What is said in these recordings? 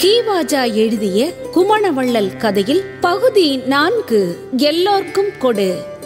கீவாஜா எழுதிய குமணவள்ளல் கதையில் பகுதி நான்கு எல்லோர்க்கும் கொடு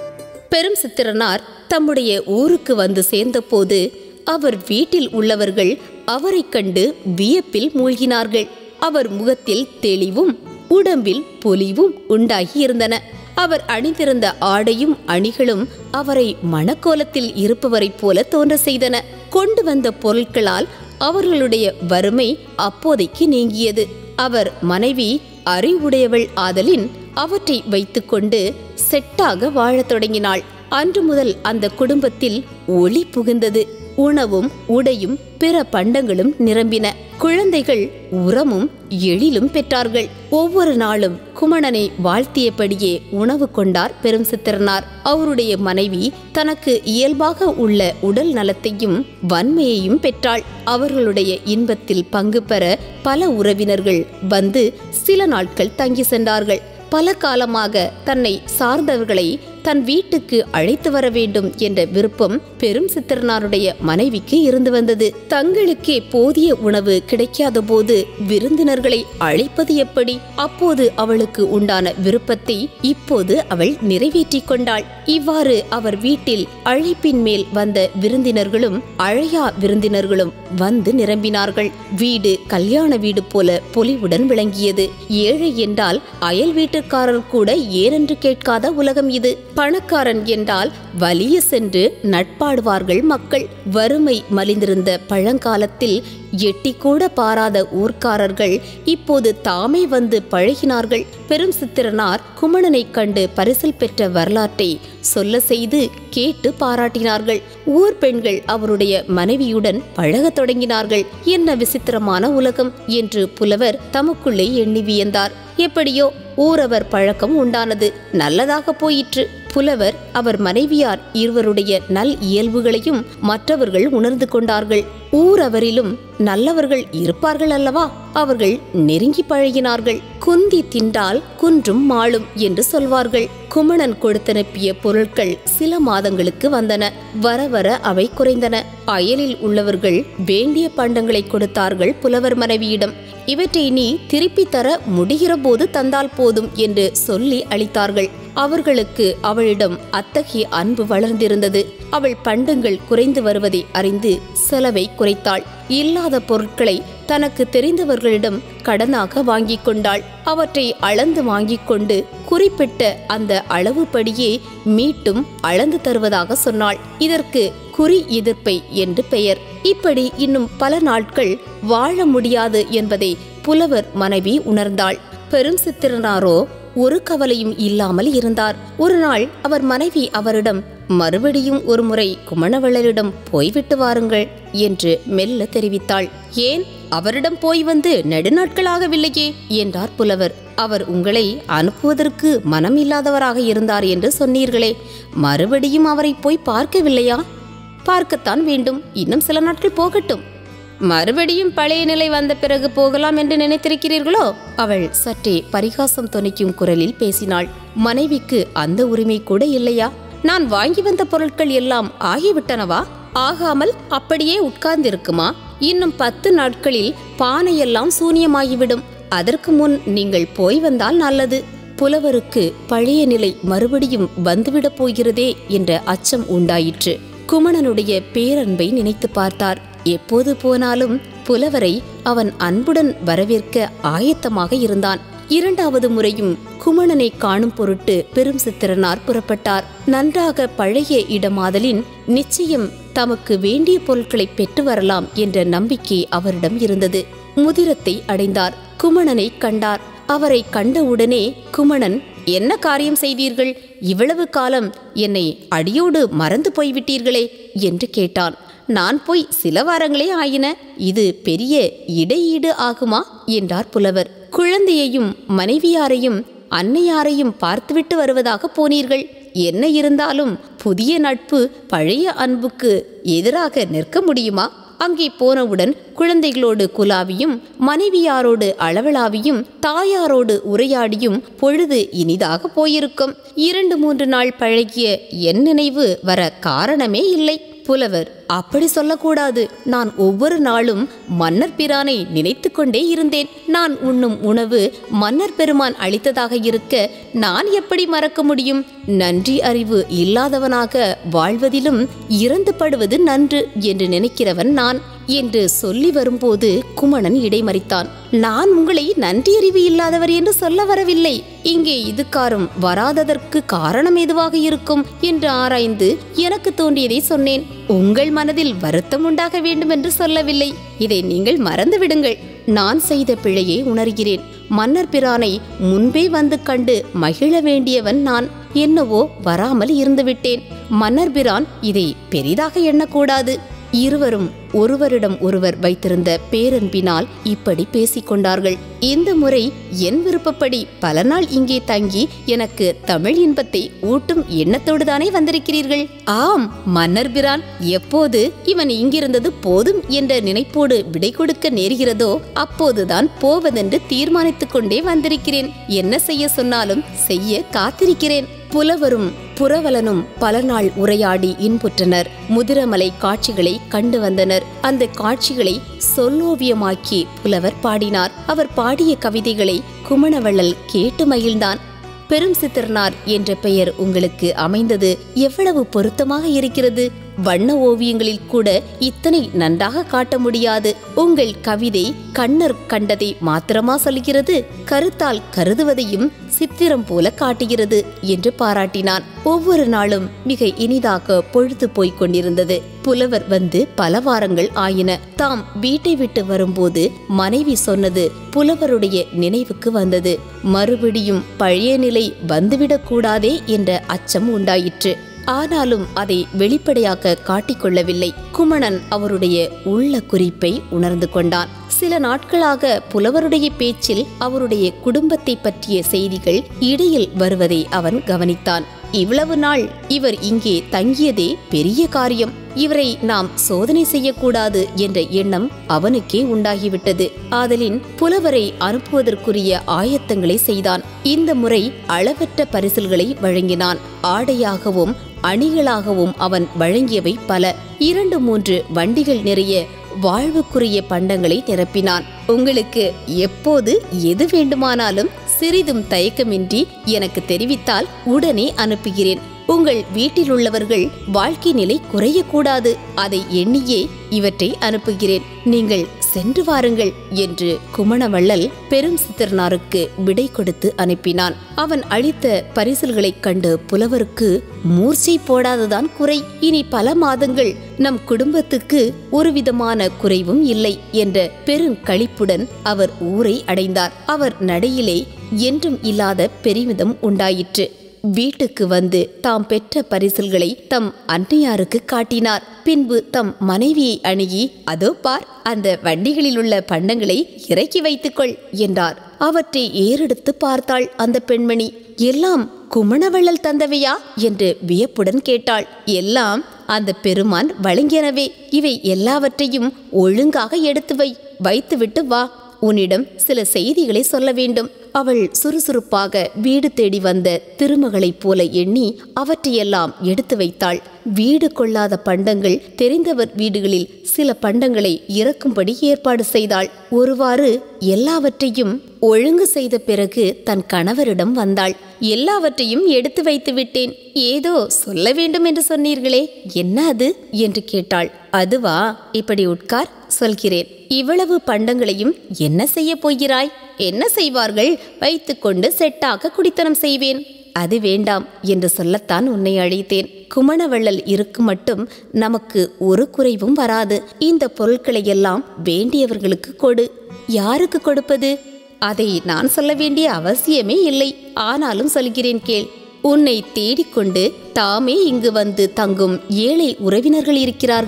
பெரும் சித்திரனார் தம்முடைய ஊருக்கு வந்து சேர்ந்தபோது அவர் வீட்டில் உள்ளவர்கள் அவரைக் கண்டு வியப்பில் மூழ்கினார்கள் அவர் முகத்தில் தெளிவும் உடம்பில் பொலிவும் உண்டாகி இருந்தன அவர் அணிந்திருந்த ஆடையும் அணிகளும் அவரை மணக்கோலத்தில் இருப்பவரைப் போல தோன்ற செய்தன கொண்டு வந்த பொருட்களால் அவர்களுடைய வறுமை அப்போதைக்கு நீங்கியது அவர் மனைவி அறிவுடையவள் ஆதலின் அவற்றை வைத்துக்கொண்டு செட்டாக வாழத் தொடங்கினாள் அன்று முதல் அந்த குடும்பத்தில் ஒளி புகுந்தது உணவும் உடையும் பிற பண்டங்களும் நிரம்பின குழந்தைகள் உரமும் எழிலும் பெற்றார்கள் ஒவ்வொரு நாளும் குமணனை வாழ்த்தியபடியே உணவு கொண்டார் பெரும் சித்திரனார் அவருடைய மனைவி தனக்கு இயல்பாக உள்ள உடல் நலத்தையும் வன்மையையும் பெற்றாள் அவர்களுடைய இன்பத்தில் பங்கு பெற பல உறவினர்கள் வந்து சில நாட்கள் தங்கி சென்றார்கள் பல காலமாக தன்னை சார்ந்தவர்களை தன் வீட்டுக்கு அழைத்து வர வேண்டும் என்ற விருப்பம் பெரும் சித்திரனாருடைய மனைவிக்கு இருந்து வந்தது தங்களுக்கே போதிய உணவு கிடைக்காத போது விருந்தினர்களை அழைப்பது எப்படி அப்போது அவளுக்கு உண்டான விருப்பத்தை இப்போது அவள் நிறைவேற்றிக் கொண்டாள் இவ்வாறு அவர் வீட்டில் அழைப்பின் மேல் வந்த விருந்தினர்களும் அழையா விருந்தினர்களும் வந்து நிரம்பினார்கள் வீடு கல்யாண வீடு போல பொலிவுடன் விளங்கியது ஏழை என்றால் அயல் வீட்டுக்காரர் கூட ஏனென்று கேட்காத உலகம் இது பணக்காரன் என்றால் வலிய சென்று நட்பாடுவார்கள் மக்கள் வறுமை மலிந்திருந்த பழங்காலத்தில் எட்டி கூட பாராத ஊர்க்காரர்கள் இப்போது தாமே வந்து பழகினார்கள் பெரும் சித்திரனார் குமணனைக் கண்டு பரிசில் பெற்ற வரலாற்றை சொல்ல செய்து கேட்டு பாராட்டினார்கள் ஊர் பெண்கள் அவருடைய மனைவியுடன் பழகத் தொடங்கினார்கள் என்ன விசித்திரமான உலகம் என்று புலவர் தமக்குள்ளே எண்ணி வியந்தார் எப்படியோ ஊரவர் பழக்கம் உண்டானது நல்லதாக போயிற்று புலவர் அவர் மனைவியார் இருவருடைய நல் இயல்புகளையும் மற்றவர்கள் உணர்ந்து கொண்டார்கள் ஊரவரிலும் நல்லவர்கள் இருப்பார்கள் அல்லவா அவர்கள் நெருங்கி பழகினார்கள் குந்தி தின்றால் குன்றும் மாளும் என்று சொல்வார்கள் குமணன் கொடுத்தனுப்பிய பொருட்கள் சில மாதங்களுக்கு வந்தன வர வர அவை குறைந்தன அயலில் உள்ளவர்கள் வேண்டிய பண்டங்களை கொடுத்தார்கள் புலவர் மனைவியிடம் இவற்றை நீ திருப்பி தர முடிகிற போது தந்தால் போதும் என்று சொல்லி அளித்தார்கள் அவர்களுக்கு அவளிடம் அத்தகைய அன்பு வளர்ந்திருந்தது அவள் பண்டங்கள் குறைந்து வருவதை அறிந்து செலவை குறைத்தாள் இல்லாத பொருட்களை தனக்கு தெரிந்தவர்களிடம் கடனாக வாங்கிக் கொண்டாள் அவற்றை அளந்து வாங்கிக் கொண்டு குறிப்பிட்ட அந்த அளவுபடியே மீட்டும் அளந்து தருவதாக சொன்னாள் இதற்கு குறி எதிர்ப்பை என்று பெயர் இப்படி இன்னும் பல நாட்கள் வாழ முடியாது என்பதை புலவர் மனைவி உணர்ந்தாள் பெரும் சித்திரனாரோ ஒரு கவலையும் இல்லாமல் இருந்தார் ஒரு நாள் அவர் மனைவி அவரிடம் மறுபடியும் ஒரு முறை குமணவள்ளலிடம் போய்விட்டு வாருங்கள் என்று மெல்ல தெரிவித்தாள் ஏன் அவரிடம் போய் வந்து நெடுநாட்களாகவில்லையே என்றார் புலவர் அவர் உங்களை அனுப்புவதற்கு மனம் இல்லாதவராக இருந்தார் என்று சொன்னீர்களே மறுபடியும் அவரை போய் பார்க்கவில்லையா பார்க்கத்தான் வேண்டும் இன்னும் சில நாட்கள் போகட்டும் மறுபடியும் பழைய நிலை வந்த பிறகு போகலாம் என்று நினைத்திருக்கிறீர்களோ அவள் சற்றே பரிகாசம் தொனிக்கும் குரலில் பேசினாள் மனைவிக்கு அந்த உரிமை கூட இல்லையா நான் வாங்கி வந்த பொருட்கள் எல்லாம் ஆகிவிட்டனவா ஆகாமல் அப்படியே உட்கார்ந்திருக்குமா இன்னும் பத்து நாட்களில் பானையெல்லாம் சூனியமாகிவிடும் அதற்கு முன் நீங்கள் போய் வந்தால் நல்லது புலவருக்கு பழைய நிலை மறுபடியும் வந்துவிடப் போகிறதே என்ற அச்சம் உண்டாயிற்று குமணனுடைய பேரன்பை நினைத்து பார்த்தார் எப்போது போனாலும் புலவரை அவன் அன்புடன் வரவேற்க ஆயத்தமாக இருந்தான் இரண்டாவது முறையும் குமணனை காணும் பொருட்டு பெரும் சித்திரனார் புறப்பட்டார் நன்றாக பழைய இடமாதலின் நிச்சயம் தமக்கு வேண்டிய பொருட்களை பெற்று வரலாம் என்ற நம்பிக்கை அவரிடம் இருந்தது முதிரத்தை அடைந்தார் குமணனை கண்டார் அவரை கண்டவுடனே குமணன் என்ன காரியம் செய்தீர்கள் இவ்வளவு காலம் என்னை அடியோடு மறந்து போய்விட்டீர்களே என்று கேட்டான் நான் போய் சில வாரங்களே ஆயின இது பெரிய இடையீடு ஆகுமா என்றார் புலவர் குழந்தையையும் மனைவியாரையும் அன்னையாரையும் பார்த்துவிட்டு வருவதாக போனீர்கள் என்ன இருந்தாலும் புதிய நட்பு பழைய அன்புக்கு எதிராக நிற்க முடியுமா அங்கே போனவுடன் குழந்தைகளோடு குலாவியும் மனைவியாரோடு அளவலாவியும் தாயாரோடு உரையாடியும் பொழுது இனிதாக போயிருக்கும் இரண்டு மூன்று நாள் பழகிய என் நினைவு வர காரணமே இல்லை புலவர் அப்படி சொல்லக்கூடாது நான் ஒவ்வொரு நாளும் மன்னர் பிரானை நினைத்து கொண்டே இருந்தேன் நான் உண்ணும் உணவு மன்னர் பெருமான் அளித்ததாக இருக்க நான் எப்படி மறக்க முடியும் நன்றி அறிவு இல்லாதவனாக வாழ்வதிலும் இறந்து படுவது நன்று என்று நினைக்கிறவன் நான் என்று சொல்லி வரும்போது குமணன் இடைமறித்தான் நான் உங்களை நன்றியறிவு இல்லாதவர் என்று சொல்ல வரவில்லை இங்கே இதுக்காரும் வராததற்கு காரணம் எதுவாக இருக்கும் என்று ஆராய்ந்து எனக்கு தோன்றியதை சொன்னேன் உங்கள் மனதில் வருத்தம் உண்டாக வேண்டும் என்று சொல்லவில்லை இதை நீங்கள் மறந்து விடுங்கள் நான் செய்த பிழையை உணர்கிறேன் மன்னர் பிரானை முன்பே வந்து கண்டு மகிழ வேண்டியவன் நான் என்னவோ வராமல் இருந்துவிட்டேன் மன்னர் பிரான் இதை பெரிதாக எண்ணக்கூடாது இருவரும் ஒருவரிடம் ஒருவர் வைத்திருந்த பேரன்பினால் இப்படி பேசிக்கொண்டார்கள் இந்த முறை என் விருப்பப்படி பல நாள் இங்கே தங்கி எனக்கு தமிழ் இன்பத்தை ஊட்டும் எண்ணத்தோடு தானே வந்திருக்கிறீர்கள் ஆம் மன்னர் பிரான் எப்போது இவன் இங்கிருந்தது போதும் என்ற நினைப்போடு விடை கொடுக்க நேர்கிறதோ அப்போதுதான் போவதென்று தீர்மானித்துக் கொண்டே வந்திருக்கிறேன் என்ன செய்ய சொன்னாலும் செய்ய காத்திருக்கிறேன் புலவரும் புரவலனும் பல நாள் உரையாடி இன்புற்றனர் முதிரமலை காட்சிகளை கண்டு வந்தனர் அந்த காட்சிகளை சொல்லோவியமாக்கி புலவர் பாடினார் அவர் பாடிய கவிதைகளை குமணவள்ளல் கேட்டு மகிழ்ந்தான் பெரும் சித்திரனார் என்ற பெயர் உங்களுக்கு அமைந்தது எவ்வளவு பொருத்தமாக இருக்கிறது வண்ண ஓவியங்களில் கூட இத்தனை நன்றாக காட்ட முடியாது உங்கள் கவிதை கண்ணர் கண்டதை மாத்திரமா சொல்கிறது கருத்தால் கருதுவதையும் சித்திரம் போல காட்டுகிறது என்று பாராட்டினான் ஒவ்வொரு நாளும் மிக இனிதாக பொழுது போய்க் கொண்டிருந்தது புலவர் வந்து பல வாரங்கள் ஆயின தாம் வீட்டை விட்டு வரும்போது மனைவி சொன்னது புலவருடைய நினைவுக்கு வந்தது மறுபடியும் பழைய நிலை வந்துவிடக் கூடாதே என்ற அச்சம் உண்டாயிற்று ஆனாலும் அதை வெளிப்படையாக காட்டிக்கொள்ளவில்லை குமணன் அவருடைய உள்ள குறிப்பை உணர்ந்து கொண்டான் சில நாட்களாக புலவருடைய பேச்சில் அவருடைய குடும்பத்தை பற்றிய செய்திகள் இடையில் வருவதை அவன் கவனித்தான் இவ்வளவு நாள் இவர் இங்கே தங்கியதே பெரிய காரியம் இவரை நாம் சோதனை செய்யக்கூடாது என்ற எண்ணம் அவனுக்கே உண்டாகிவிட்டது ஆதலின் புலவரை அனுப்புவதற்குரிய ஆயத்தங்களை செய்தான் இந்த முறை அளவற்ற பரிசில்களை வழங்கினான் ஆடையாகவும் அணிகளாகவும் அவன் வழங்கியவை பல இரண்டு மூன்று வண்டிகள் நிறைய வாழ்வுக்குரிய பண்டங்களை நிரப்பினான் உங்களுக்கு எப்போது எது வேண்டுமானாலும் சிறிதும் தயக்கமின்றி எனக்கு தெரிவித்தால் உடனே அனுப்புகிறேன் உங்கள் வீட்டில் உள்ளவர்கள் வாழ்க்கை நிலை குறையக்கூடாது அதை எண்ணியே இவற்றை அனுப்புகிறேன் நீங்கள் சென்று வாருங்கள் என்று குமணவள்ளல் பெரும் சித்திரனாருக்கு விடை கொடுத்து அனுப்பினான் அவன் அளித்த பரிசல்களைக் கண்டு புலவருக்கு மூர்ச்சை போடாததான் குறை இனி பல மாதங்கள் நம் குடும்பத்துக்கு ஒரு விதமான குறைவும் இல்லை என்ற பெருங்களிப்புடன் அவர் ஊரை அடைந்தார் அவர் நடையிலே என்றும் இல்லாத பெருமிதம் உண்டாயிற்று வீட்டுக்கு வந்து தாம் பெற்ற பரிசில்களை தம் அன்னையாருக்கு காட்டினார் பின்பு தம் மனைவியை அணுகி அதோ பார் அந்த வண்டிகளில் உள்ள பண்டங்களை இறக்கி வைத்துக்கொள் என்றார் அவற்றை ஏறெடுத்து பார்த்தாள் அந்த பெண்மணி எல்லாம் குமணவள்ளல் தந்தவையா என்று வியப்புடன் கேட்டாள் எல்லாம் அந்த பெருமான் வழங்கியனவே இவை எல்லாவற்றையும் ஒழுங்காக எடுத்து வை வைத்துவிட்டு வா உன்னிடம் சில செய்திகளை சொல்ல வேண்டும் அவள் சுறுசுறுப்பாக வீடு தேடி வந்த திருமகளைப் போல எண்ணி அவற்றையெல்லாம் எடுத்து வைத்தாள் வீடு கொள்ளாத பண்டங்கள் தெரிந்தவர் வீடுகளில் சில பண்டங்களை இறக்கும்படி ஏற்பாடு செய்தாள் ஒருவாறு எல்லாவற்றையும் ஒழுங்கு செய்த பிறகு தன் கணவரிடம் வந்தாள் எல்லாவற்றையும் எடுத்து வைத்து விட்டேன் ஏதோ சொல்ல வேண்டும் என்று சொன்னீர்களே என்ன அது என்று கேட்டாள் அதுவா இப்படி உட்கார் சொல்கிறேன் இவ்வளவு பண்டங்களையும் என்ன செய்ய போகிறாய் என்ன செய்வார்கள் வைத்துக்கொண்டு செட்டாக குடித்தனம் செய்வேன் அது வேண்டாம் என்று சொல்லத்தான் உன்னை அழைத்தேன் குமணவள்ளல் இருக்கும் மட்டும் நமக்கு ஒரு குறைவும் வராது இந்த பொருட்களை எல்லாம் வேண்டியவர்களுக்கு கொடு யாருக்கு கொடுப்பது அதை நான் சொல்ல வேண்டிய அவசியமே இல்லை ஆனாலும் சொல்கிறேன் கேள் உன்னை தேடிக்கொண்டு தாமே இங்கு வந்து தங்கும் ஏழை உறவினர்கள் இருக்கிறார்களே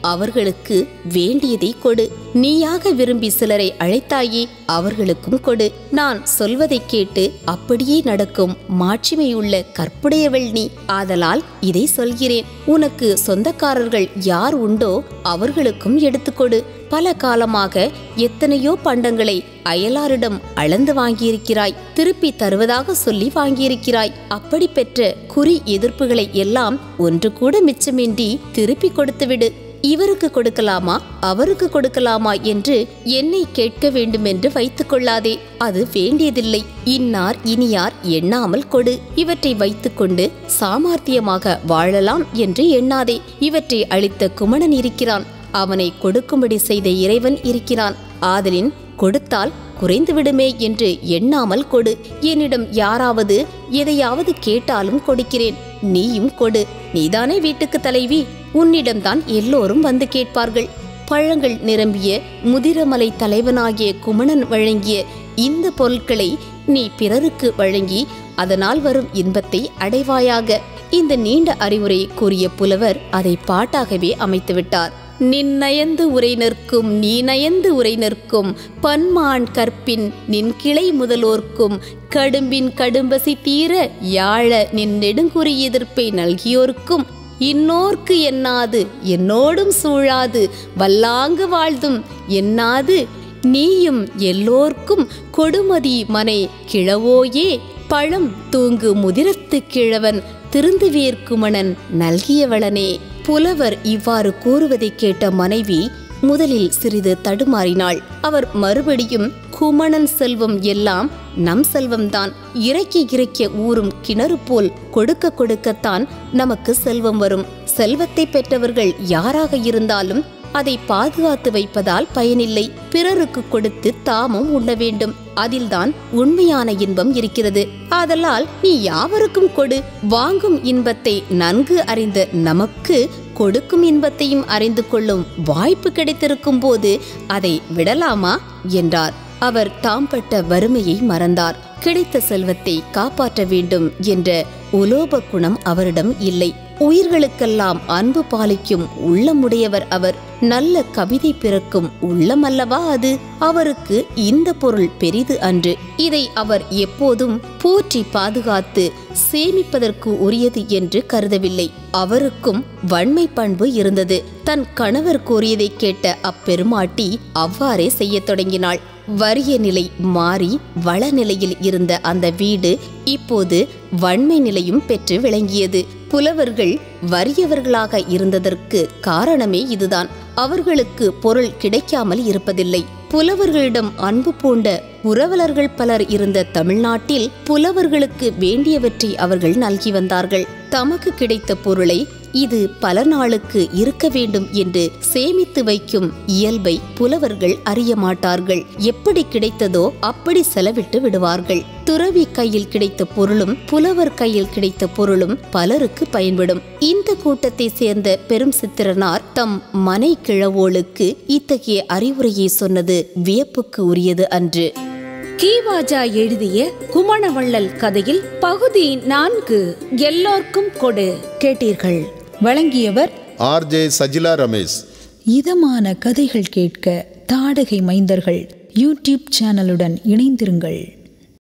அவர்களுக்கு வேண்டியதை கொடு நீயாக விரும்பி சிலரை அழைத்தாயே அவர்களுக்கும் கொடு நான் சொல்வதை கேட்டு அப்படியே நடக்கும் மாட்சிமையுள்ள கற்புடையவள் நீ ஆதலால் இதை சொல்கிறேன் உனக்கு சொந்தக்காரர்கள் யார் உண்டோ அவர்களுக்கும் எடுத்துக்கொடு பல காலமாக எத்தனையோ பண்டங்களை அயலாரிடம் அளந்து வாங்கியிருக்கிறாய் திருப்பி தருவதாக சொல்லி வாங்கியிருக்கிறாய் அப்படி பெற்ற குறி எதிர்ப்புகளை எல்லாம் ஒன்று கூட மிச்சமின்றி திருப்பி கொடுத்துவிடு இவருக்கு கொடுக்கலாமா அவருக்கு கொடுக்கலாமா என்று என்னை கேட்க வேண்டுமென்று வைத்துக் கொள்ளாதே அது வேண்டியதில்லை இன்னார் இனியார் எண்ணாமல் கொடு இவற்றை வைத்துக்கொண்டு சாமர்த்தியமாக வாழலாம் என்று எண்ணாதே இவற்றை அளித்த குமணன் இருக்கிறான் அவனை கொடுக்கும்படி செய்த இறைவன் இருக்கிறான் ஆதலின் கொடுத்தால் குறைந்து விடுமே என்று எண்ணாமல் கொடு என்னிடம் யாராவது எதையாவது கேட்டாலும் கொடுக்கிறேன் நீயும் கொடு நீதானே வீட்டுக்கு தலைவி உன்னிடம்தான் எல்லோரும் வந்து கேட்பார்கள் பழங்கள் நிரம்பிய முதிரமலை தலைவனாகிய குமணன் வழங்கிய இந்த பொருட்களை நீ பிறருக்கு வழங்கி அதனால் வரும் இன்பத்தை அடைவாயாக இந்த நீண்ட அறிவுரை கூறிய புலவர் அதை பாட்டாகவே அமைத்துவிட்டார் நின் நயந்து உரை நிற்கும் நீ நயந்து உரை நிற்கும் பன்மான் கற்பின் நின் கிளை முதலோர்க்கும் கடும்பின் கடும்பசி தீர யாழ நின் நெடுங்குறி எதிர்ப்பை நல்கியோர்க்கும் இன்னோர்க்கு எண்ணாது என்னோடும் சூழாது வல்லாங்கு வாழ்தும் எண்ணாது நீயும் எல்லோர்க்கும் கொடுமதி மனை கிழவோயே பழம் தூங்கு முதிரத்து கிழவன் திருந்துவேற்குமணன் நல்கியவளனே புலவர் இவ்வாறு கூறுவதை கேட்ட மனைவி முதலில் சிறிது தடுமாறினாள் அவர் மறுபடியும் குமணன் செல்வம் எல்லாம் நம் செல்வம்தான் இறக்கி இறக்கிய ஊறும் கிணறு போல் கொடுக்க கொடுக்கத்தான் நமக்கு செல்வம் வரும் செல்வத்தை பெற்றவர்கள் யாராக இருந்தாலும் அதை பாதுகாத்து வைப்பதால் பயனில்லை பிறருக்கு கொடுத்து தாமும் உண்ண வேண்டும் அதில்தான் உண்மையான இன்பம் இருக்கிறது ஆதலால் நீ யாவருக்கும் கொடு வாங்கும் இன்பத்தை நன்கு அறிந்த நமக்கு கொடுக்கும் இன்பத்தையும் அறிந்து கொள்ளும் வாய்ப்பு கிடைத்திருக்கும் போது அதை விடலாமா என்றார் அவர் தாம் பட்ட வறுமையை மறந்தார் கிடைத்த செல்வத்தை காப்பாற்ற வேண்டும் என்ற உலோப குணம் அவரிடம் இல்லை உயிர்களுக்கெல்லாம் அன்பு பாலிக்கும் உள்ளமுடையவர் அவர் நல்ல கவிதை பிறக்கும் உள்ளமல்லவா அது அவருக்கு இந்த பொருள் பெரிது அன்று இதை அவர் எப்போதும் போற்றி பாதுகாத்து சேமிப்பதற்கு உரியது என்று கருதவில்லை அவருக்கும் வன்மை பண்பு இருந்தது தன் கணவர் கூறியதை கேட்ட அப்பெருமாட்டி அவ்வாறே செய்யத் தொடங்கினாள் வறிய நிலை மாறி வளநிலையில் இருந்த அந்த வீடு இப்போது வன்மை நிலையும் பெற்று விளங்கியது புலவர்கள் வறியவர்களாக இருந்ததற்கு காரணமே இதுதான் அவர்களுக்கு பொருள் கிடைக்காமல் இருப்பதில்லை புலவர்களிடம் அன்பு பூண்ட புரவலர்கள் பலர் இருந்த தமிழ்நாட்டில் புலவர்களுக்கு வேண்டியவற்றை அவர்கள் நல்கி வந்தார்கள் தமக்கு கிடைத்த பொருளை இது பல நாளுக்கு இருக்க வேண்டும் என்று சேமித்து வைக்கும் இயல்பை புலவர்கள் அறிய மாட்டார்கள் எப்படி கிடைத்ததோ அப்படி செலவிட்டு விடுவார்கள் துறவி கையில் கிடைத்த பொருளும் புலவர் கையில் கிடைத்த பொருளும் பலருக்கு பயன்படும் இந்த கூட்டத்தை சேர்ந்த பெரும் சித்திரனார் தம் மனை கிழவோளுக்கு இத்தகைய அறிவுரையை சொன்னது வியப்புக்கு உரியது அன்று கீவாஜா எழுதிய குமணவள்ளல் கதையில் பகுதி நான்கு எல்லோர்க்கும் கொடு கேட்டீர்கள் வழங்கியவர் ஆர்ஜே சஜிலா ரமேஷ் இதமான கதைகள் கேட்க தாடகை மைந்தர்கள் யூடியூப் சேனலுடன் இணைந்திருங்கள்